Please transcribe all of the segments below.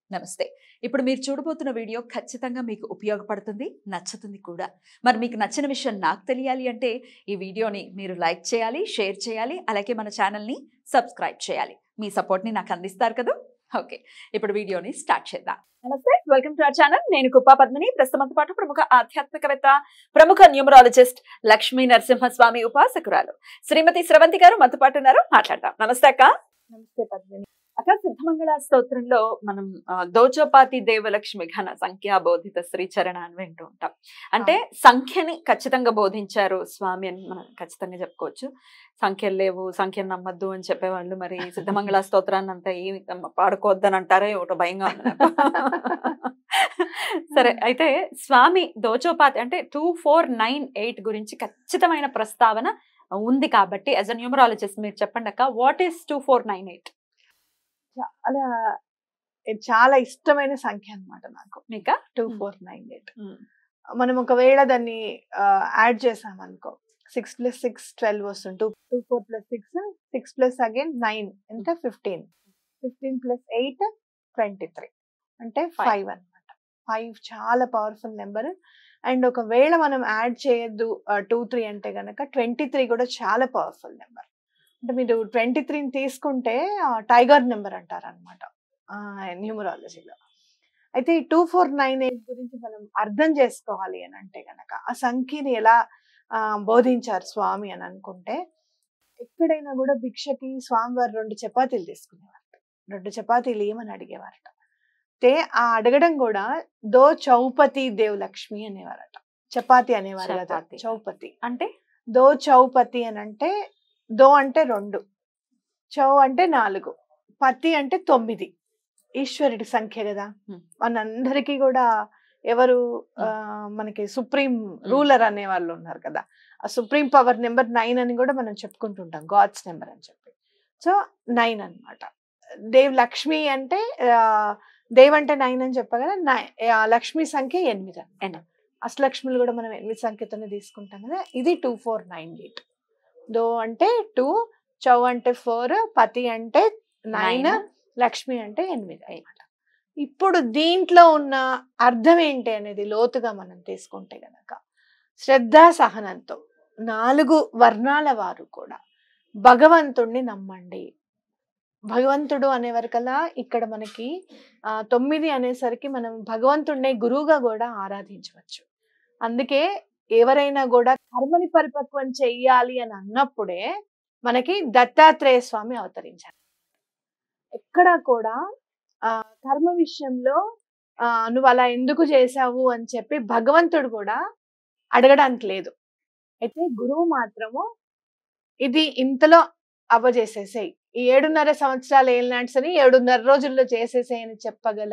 నమస్తే ఇప్పుడు మీరు చూడబోతున్న వీడియో ఖచ్చితంగా మీకు ఉపయోగపడుతుంది నచ్చుతుంది కూడా మరి మీకు నచ్చిన విషయం నాకు తెలియాలి అంటే ఈ వీడియోని మీరు లైక్ చేయాలి షేర్ చేయాలి అలాగే మన ఛానల్ని సబ్స్క్రైబ్ చేయాలి మీ సపోర్ట్ని నాకు అందిస్తారు కదా ఓకే ఇప్పుడు వీడియోని స్టార్ట్ చేద్దాం నమస్తే వెల్కమ్ టు అవర్ ఛానల్ నేను కుప్పా పద్మిని ప్రస్తుతంతో పాటు ప్రముఖ ఆధ్యాత్మికవేత్త ప్రముఖ న్యూమరాలజిస్ట్ లక్ష్మీ నరసింహస్వామి ఉపాసకురాలు శ్రీమతి స్రవంతి గారు మనతో పాటు ఉన్నారు మాట్లాడదాం నమస్తే అక్క నమస్తే పద్మిని అక్క సిద్ధమంగళ స్తోత్రంలో మనం ఆ, దోచోపాతి దేవలక్ష్మి ఘన సంఖ్యా బోధిత శ్రీచరణ అని వింటూ ఉంటాం అంటే సంఖ్యని ఖచ్చితంగా బోధించారు స్వామి అని మనం ఖచ్చితంగా చెప్పుకోవచ్చు సంఖ్యలు లేవు సంఖ్యను నమ్మద్దు అని చెప్పేవాళ్ళు మరి సిద్ధమంగళ స్తోత్రాన్ని అంతా ఏమి పాడుకోవద్దని అంటారే ఒకటి భయంగా ఉంది నాకు. సరే అయితే స్వామి దోచోపాతి అంటే టూ ఫోర్ నైన్ ఎయిట్ గురించి ఖచ్చితమైన ప్రస్తావన ఉంది కాబట్టి యాజ్ అ న్యూమరాలజిస్ట్ మీరు చెప్పండి అక్క what is two four nine eight చాలా ఇది చాలా ఇష్టమైన సంఖ్య అన్నమాట నాకు మీకా two Hmm. Four nine eight మనం ఒకవేళ దాన్ని యాడ్ చేసామనుకో సిక్స్ ప్లస్ సిక్స్ ట్వెల్వ్ వస్తుంది two two four plus six six plus again nine ఎంత fifteen fifteen plus eight twenty three అంటే Five. ఫైవ్ అన్నమాట ఫైవ్ చాలా పవర్ఫుల్ నెంబర్ అండ్ ఒకవేళ మనం యాడ్ చేయొద్దు టూ త్రీ అంటే గనక ట్వంటీ త్రీ కూడా చాలా పవర్ఫుల్ నెంబర్ అంటే మీరు ట్వంటీ త్రీని తీసుకుంటే టైగర్ నెంబర్ అంటారు అనమాట న్యూమరాలజీలో అయితే ఈ టూ ఫోర్ నైన్ ఎయిట్ గురించి మనం అర్థం చేసుకోవాలి అని అంటే గనక ఆ సంఖ్యని ఎలా ఆ, బోధించారు స్వామి అని అనుకుంటే ఎక్కడైనా కూడా భిక్షకి స్వామివారు రెండు చపాతీలు తీసుకునేవారట రెండు చపాతీలు ఏమని అడిగేవారట అయితే ఆ అడగడం కూడా దో చౌపతి దేవ్ లక్ష్మి అనేవారట చపాతి అనేవారు కదా చపాతి. చౌపతి అంటే దో చౌపతి అని అంటే దో అంటే రెండు చౌ అంటే నాలుగు పతి అంటే తొమ్మిది ఈశ్వరుడి సంఖ్య కదా Hmm. మనందరికీ కూడా ఎవరు ఆ, మనకి సుప్రీం రూలర్ అనే వాళ్ళు ఉన్నారు కదా ఆ సుప్రీం పవర్ నెంబర్ నైన్ అని కూడా మనం చెప్పుకుంటుంటాం గాడ్స్ నెంబర్ అని చెప్పి సో నైన్ అన్నమాట దేవ్ లక్ష్మి అంటే ఆ, దేవ్ అంటే నైన్ అని చెప్పగల లక్ష్మి సంఖ్య ఎనిమిది అన్నమాట ఎనిమిది. అష్టలక్ష్ములు కూడా మనం ఎనిమిది సంఖ్యతోనే తీసుకుంటాం కదా ఇది టూ ఫోర్ నైన్ ఎయిట్ దో అంటే టూ చౌ అంటే ఫోర్ పతి అంటే నైన్ Nine. లక్ష్మి అంటే ఎనిమిది అన్నమాట ఇప్పుడు దీంట్లో ఉన్న అర్థం ఏంటి అనేది లోతుగా మనం తీసుకుంటే గనక శ్రద్ధా సహనంతో నాలుగు వర్ణాల వారు కూడా భగవంతుణ్ణి నమ్మండి భగవంతుడు అనేవరకల్లా ఇక్కడ మనకి ఆ, తొమ్మిది అనేసరికి మనం భగవంతుడినే గురువుగా కూడా ఆరాధించవచ్చు అందుకే ఎవరైనా కూడా కర్మని పరిపక్వం చెయ్యాలి అని అన్నప్పుడే మనకి దత్తాత్రేయ స్వామి అవతరించారు ఎక్కడా కూడా ఆ కర్మ విషయంలో ఆ నువ్వు అలా ఎందుకు చేశావు అని చెప్పి భగవంతుడు కూడా అడగడానికి లేదు అయితే గురువు మాత్రము ఇది ఇంతలో అవ్వజేసేసేయి ఈ ఏడున్నర సంవత్సరాలు ఏలినాట్స్ అని ఏడున్నర రోజుల్లో చేసేసేయి అని చెప్పగల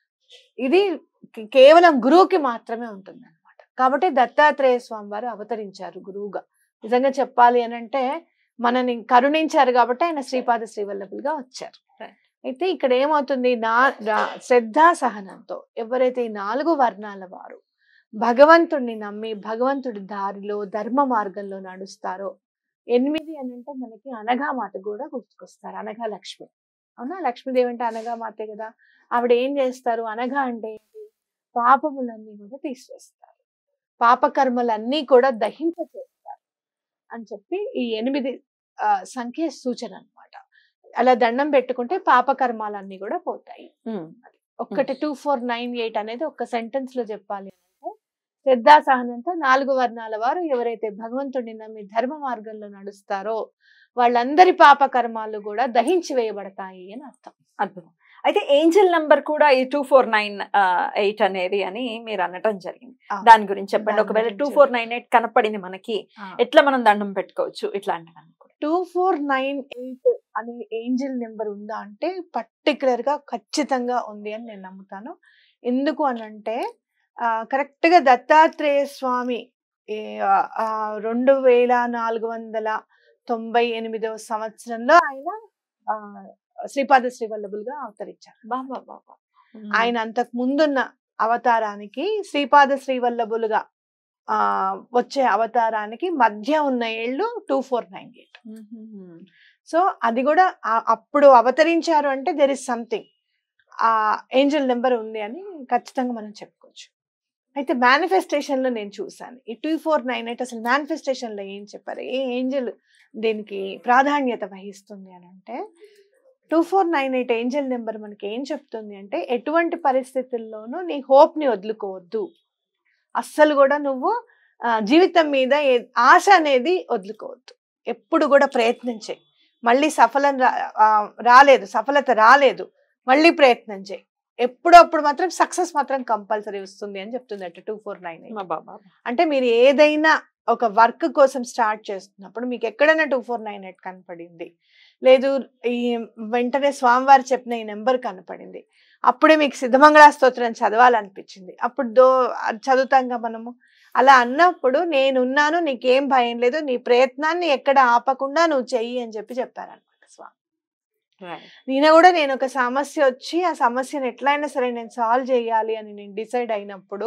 ఇది కే- కేవలం గురువుకి మాత్రమే ఉంటుంది అనమాట కాబట్టి దత్తాత్రేయ స్వామి వారు అవతరించారు గురువుగా నిజంగా చెప్పాలి అని అంటే మనని కరుణించారు కాబట్టి ఆయన శ్రీపాద శ్రీవల్లభులుగా వచ్చారు Right. అయితే ఇక్కడ ఏమవుతుంది నా రా- శ్రద్ధా సహనంతో ఎవరైతే ఈ నాలుగు వర్ణాల వారు భగవంతుడిని నమ్మి భగవంతుడి దారిలో ధర్మ మార్గంలో నడుస్తారో ఎనిమిది అని అంటే మనకి అనఘామాత కూడా గుర్తుకొస్తారు అనఘా లక్ష్మి అవునా లక్ష్మీదేవి అంటే అనఘామాతే కదా ఆవిడ ఏం చేస్తారు అనఘ అంటే ఏంటి పాపములన్నీ కూడా తీసివేస్తారు పాపకర్మలన్నీ కూడా దహింప చేస్తారు అని చెప్పి ఈ ఎనిమిది ఆ, సంఖ్య సూచన అన్నమాట అలా దండం పెట్టుకుంటే పాపకర్మాలన్నీ కూడా పోతాయి ఒక్కటి టూ ఫోర్ నైన్ ఎయిట్ అనేది ఒక్క సెంటెన్స్ లో చెప్పాలి అంటే శ్రద్ధా సహనంతో నాలుగు వర్ణాల వారు ఎవరైతే భగవంతుడిని నమ్మి ధర్మ మార్గంలో నడుస్తారో వాళ్ళందరి పాప కర్మాలు కూడా దహించి వేయబడతాయి అని అర్థం అద్భుతం అయితే ఏంజల్ నంబర్ కూడా ఈ టూ ఫోర్ నైన్ ఎయిట్ అనేది అని మీరు అనటం జరిగింది ఆ. దాని గురించి చెప్పండి దాని ఒకవేళ గురించి టూ ఫోర్ నైన్ ఎయిట్ కనపడింది మనకి ఎట్లా మనం దండం పెట్టుకోవచ్చు ఇట్లాంటివన్నీ కూడా టూ ఫోర్ నైన్ ఎయిట్ అనే ఏంజిల్ నెంబర్ ఉందా అంటే పర్టికులర్ గా ఖచ్చితంగా ఉంది అని నేను నమ్ముతాను ఎందుకు అని అంటే కరెక్ట్ గా దత్తాత్రేయ స్వామి ఈ, ఆ, ఆ, రెండు వేల నాలుగు వందల తొంభై ఎనిమిదవ సంవత్సరంలో ఆయన ఆ, శ్రీపాద శ్రీవల్లభులుగా అవతరించారు బాబా బాబా ఆయన అంతకు ముందున్న అవతారానికి శ్రీపాద శ్రీవల్లభులుగా ఆ వచ్చే అవతారానికి మధ్య ఉన్న ఏళ్ళు two four nine eight so అది కూడా ఆ- అప్పుడు అవతరించారు అంటే there is something uh angel number ఉంది అని ఖచ్చితంగా మనం చెప్పుకోవచ్చు అయితే మేనిఫెస్టేషన్ లో నేను చూసాను ఈ టూ ఫోర్ నైన్ ఎయిట్ అసలు మేనిఫెస్టేషన్ లో ఏం చెప్పారు ఏ ఏంజల్ దీనికి ప్రాధాన్యత వహిస్తుంది అని అంటే two four nine eight angel number మనకి ఏం చెప్తుంది అంటే ఎటువంటి పరిస్థితుల్లోనూ నీ hope ని వదులుకోవద్దు అస్సలు కూడా నువ్వు ఆ, జీవితం మీద ఏ- ఆశ అనేది వదులుకోవద్దు ఎప్పుడు కూడా ప్రయత్నం చేయి మళ్ళీ సఫలం రా ఆ, రాలేదు సఫలత రాలేదు మళ్ళీ ప్రయత్నం చేయి ఎప్పుడప్పుడు మాత్రం సక్సెస్ మాత్రం కంపల్సరీ వస్తుంది అని చెప్తుంది అట టూ ఫోర్ నైన్ మా బాబా అంటే మీరు ఏదైనా ఒక వర్క్ కోసం స్టార్ట్ చేస్తున్నప్పుడు మీకు ఎక్కడైనా టూ ఫోర్ నైన్ ఎయిట్ కనపడింది లేదు ఈ వెంటనే స్వామివారు చెప్పిన ఈ నెంబర్ కనపడింది అప్పుడే మీకు సిద్ధమంగళ స్తోత్రం చదవాలనిపించింది అప్పుడు దో అది చదువుతాంగా మనము అలా అన్నప్పుడు నేనున్నాను నీకేం భయం లేదు నీ ప్రయత్నాన్ని ఎక్కడ ఆపకుండా నువ్వు చెయ్యి అని చెప్పి చెప్పారనమాట స్వామి నేను కూడా నేను ఒక సమస్య వచ్చి ఆ సమస్యను ఎట్లయినా సరే నేను సాల్వ్ చేయాలి అని నేను డిసైడ్ అయినప్పుడు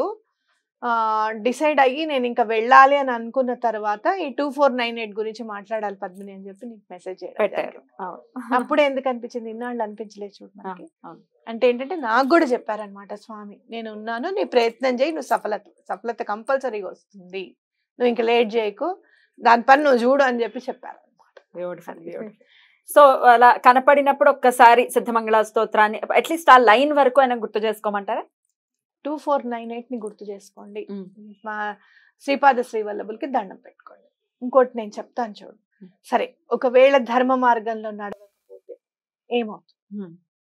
డిసైడ్ అయ్యి నేను ఇంకా వెళ్ళాలి అని అనుకున్న తర్వాత ఈ టూ ఫోర్ నైన్ ఎయిట్ గురించి మాట్లాడాలి పద్మిని అని చెప్పి నీకు మెసేజ్ పెట్టారు చేయడం అప్పుడు ఎందుకు అనిపించింది ఇన్నాళ్ళు అనిపించలేదు చూడు మనకి అవును. అంటే ఏంటంటే నాకు కూడా చెప్పారనమాట స్వామి నేను ఉన్నాను నీ ప్రయత్నం చేయి నువ్వు సఫలత సఫలత కంపల్సరీగా వస్తుంది నువ్వు ఇంకా లేట్ చేయకు దాని పని నువ్వు చూడు అని చెప్పి చెప్పారు అనమాట బ్యూటిఫుల్ బ్యూటిఫుల్ సో అలా కనపడినప్పుడు ఒక్కసారి సిద్ధమంగళ స్తోత్రాన్ని అట్లీస్ట్ ఆ లైన్ వరకు ఆయన గుర్తు చేసుకోమంటారా టూ ఫోర్ నైన్ ఎయిట్ ని గుర్తు చేసుకోండి మా శ్రీపాద శ్రీవల్లభులకి దండం పెట్టుకోండి ఇంకోటి నేను చెప్తాను చూడు Hmm. సరే ఒకవేళ ధర్మ మార్గంలో నడవకపోతే ఏమవుతుంది Hmm.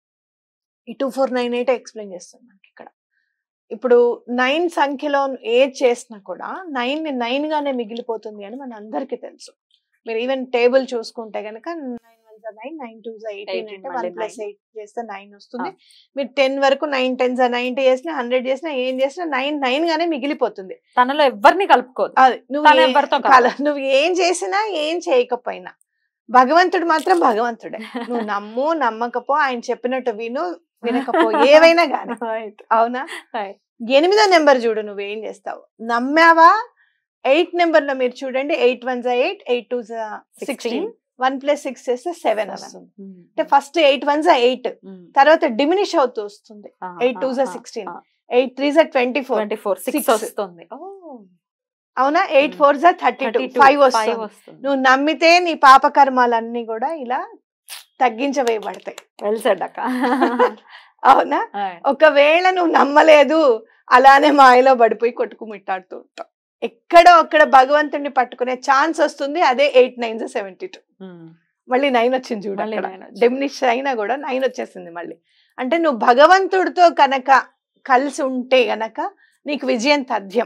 ఈ two four nine eight explain చేస్తాను మనకి ఇక్కడ ఇప్పుడు నైన్ సంఖ్యలో ఏది చేసినా కూడా నైన్ ని నైన్ గానే మిగిలిపోతుంది అని మన అందరికీ తెలుసు మీరు ఈవెన్ టేబుల్ చూసుకుంటే కనుక nine one nine nine two eighteen 18 అంటే మళ్ళీ వన్ ప్లస్ nine. ఎయిట్ చేస్తే నైన్ వస్తుంది మీరు టెన్ వరకు నైన్ టెన్ నైన్టీ చేసినా హండ్రెడ్ చేసినా ఏం చేసినా నైన్ నైన్ గానే మిగిలిపోతుంది తనలో ఎవరిని కలుపుకోదు అది నువ్వు తను ఏ- ఎవరితో కల- నువ్వు ఏం చేసినా ఏం చేయకపోయినా భగవంతుడు మాత్రం భగవంతుడే నువ్వు నమ్ము నమ్మకపో ఆయన చెప్పినట్టు విను వినకపో ఏవైనా గాని Right. అవునా Right. ఎనిమిదో నెంబర్ చూడు నువ్వు ఏం చేస్తావు నమ్మావా ఎయిట్ నెంబర్ లో మీరు చూడండి ఎయిట్ వన్ జా ఎయిట్ ఎయిట్ టూ జా సిక్స్టీన్ వన్ ప్లస్ సిక్స్ చేస్తే సెవెన్ Seven. వస్తుంది Mm. అంటే ఫస్ట్ ఎయిట్ వన్ జా ఎయిట్ Mm. తర్వాత డిమినిష్ అవుతూ వస్తుంది Ah, ఎయిట్ టూ ah, జా ah, sixteen ah. Eight three జా ట్వంటీ ఫోర్ 24 6 Six. వస్తుంది అవునా ఎయిట్ Mm. ఫోర్ జా థర్టీ టూ 32, ఫైవ్ five వస్తుంది వస్తుంది నువ్వు నమ్మితే నీ పాపకర్మాలన్నీ కూడా ఇలా తగ్గించవేయబడతాయి వెల్ సెడ్ అక్క అవునా ఒకవేళ నువ్వు నమ్మలేదు అలానే మాయలో పడిపోయి కొట్టుకుమిట్టాడుతూ ఉంటావు ఎక్కడో అక్కడ భగవంతుడిని పట్టుకునే ఛాన్స్ వస్తుంది అదే eight nine seventy two Mm. మళ్ళీ నైన్ వచ్చింది చూడు మళ్ళీ nine వచ్చింది. డెమినిష్ అయినా కూడా నైన్ వచ్చేసింది మళ్ళీ అంటే నువ్వు భగవంతుడితో కనుక కలిసి ఉంటే గనక నీకు విజయం తథ్యం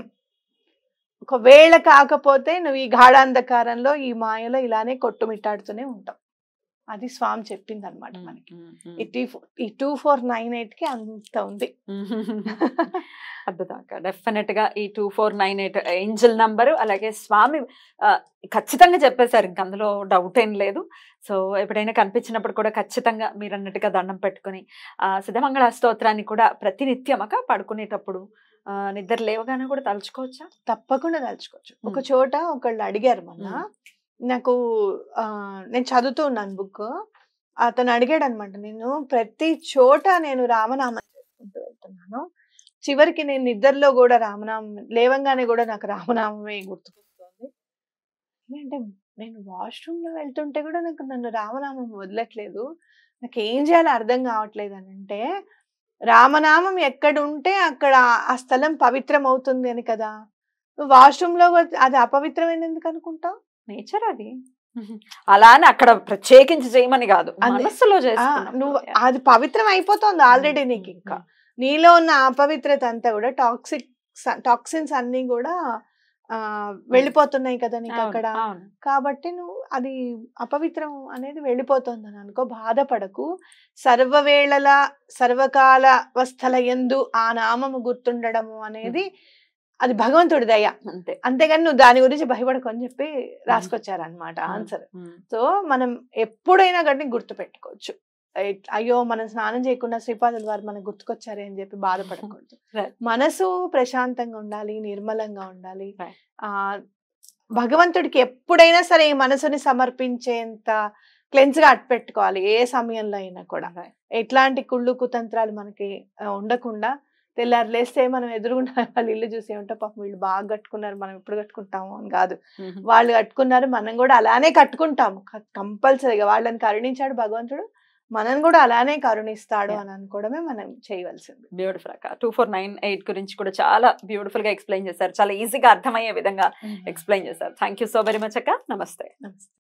ఒకవేళ కాకపోతే నువ్వు ఈ గాఢాంధకారంలో ఈ మాయలో ఇలానే కొట్టుమిట్టాడుతూనే ఉంటావు అది స్వామి చెప్పింది అనమాట Mm, మనకి mm, mm. ఈ టీ ఈ టూ ఫోర్ నైన్ ఎయిట్ కి అంత ఉంది అద్భుతం అక్క డెఫినెట్ గా ఈ two four nine eight angel number అలాగే స్వామి ఆ, ఖచ్చితంగా చెప్పేశారు ఇంక అందులో డౌట్ ఏం లేదు సో ఎప్పుడైనా కనిపించినప్పుడు కూడా ఖచ్చితంగా మీరు అన్నట్టుగా దండం పెట్టుకుని ఆ సిద్ధమంగళ స్తోత్రాన్ని కూడా ప్రతినిత్యం అక్క పడుకునేటప్పుడు ఆ, నిద్ర లేవగానే కూడా తలుచుకోవచ్చా తప్పకుండా తలుచుకోవచ్చు ఒక మ్మ్. చోట ఒకళ్ళు అడిగారు మొన్న మ్మ్. నాకు ఆ, నేను చదువుతూ ఉన్నాను బుక్ అతను అడిగాడు అనమాట నేను ప్రతి చోట నేను రామనామం చేసుకుంటూ వెళ్తున్నాను చివరికి నేను నిద్రలో కూడా రామనామం లేవంగానే కూడా నాకు రామనామమే గుర్తుకొస్తుంది అంటే నేను వాష్రూమ్ లో వెళ్తుంటే కూడా నాకు నన్ను రామనామం వదలట్లేదు నాకు ఏం చేయాలో అర్థం కావట్లేదు అని అంటే రామనామం ఎక్కడ ఉంటే అక్కడ ఆ స్థలం పవిత్రం అవుతుంది అని కదా నువ్వు వాష్రూమ్ లో కూడా అది అపవిత్రమైన ఎందుకు అనుకుంటావు నేచర్ అది అలా అని అక్కడ ప్రత్యేకించి చేయమని కాదు అంతే. మనస్సులో ఆ, చేసుకున్నప్పుడు. నువ్వు అది పవిత్రం అయిపోతుంది ఆల్రెడీ మ్మ్, నీకు మ్మ్, ఇంకా మ్మ్. నీలో ఉన్న అపవిత్రత అంతా కూడా టాక్సిక్ టాక్సిన్స్ అన్ని కూడా ఆ వెళ్ళిపోతున్నాయి కదా నీకు అవును, అక్కడ అవును. కాబట్టి నువ్వు అది అపవిత్రం అనేది వెళ్ళిపోతుంది అని అనుకో బాధపడకు సర్వవేళల సర్వకాల అవస్థల ఎందు ఆ నామము గుర్తుండడము అనేది అది భగవంతుడి దయ అంతే అంతేగాని నువ్వు దాని గురించి భయపడకు అని చెప్పి రాసుకొచ్చారనమాట ఆన్సర్ మ్మ్. సో మనం ఎప్పుడైనా కానీ గుర్తు పెట్టుకోవచ్చు ఎట్- అయ్యో మనం స్నానం చేయకుండా శ్రీపాదుల వారు మనకు గుర్తుకొచ్చారే అని చెప్పి బాధపడకూడదు Right. మనసు ప్రశాంతంగా ఉండాలి నిర్మలంగా ఉండాలి Right. ఆ భగవంతుడికి ఎప్పుడైనా సరే ఈ మనసుని సమర్పించేంత క్లెన్స్ గా అట్టు పెట్టుకోవాలి ఏ సమయంలో అయినా కూడా ఎట్లాంటి కుళ్ళు కుతంత్రాలు మనకి ఆ, ఉండకుండా తెల్లారు లేస్తే మనం ఎదురుగుండా వాళ్ళ ఇల్లు చూసి ఏమంటే పాపం వీళ్ళు బాగా కట్టుకున్నారు మనం ఎప్పుడు కట్టుకుంటాము అని కాదు వాళ్ళు కట్టుకున్నారు మనం కూడా అలానే కట్టుకుంటాము కంపల్సరీగా వాళ్ళని కరుణించాడు భగవంతుడు మనం కూడా అలానే కరుణిస్తాడు Yeah. అని అనుకోవడమే మనం చేయవలసింది బ్యూటిఫుల్ అక్క టూ ఫోర్ నైన్ ఎయిట్ గురించి కూడా చాలా బ్యూటిఫుల్ గా ఎక్స్ప్లెయిన్ చేశారు చాలా ఈజీగా అర్థమయ్యే విధంగా ఎక్స్ప్లెయిన్ చేశారు thank you so very much అక్క నమస్తే నమస్తే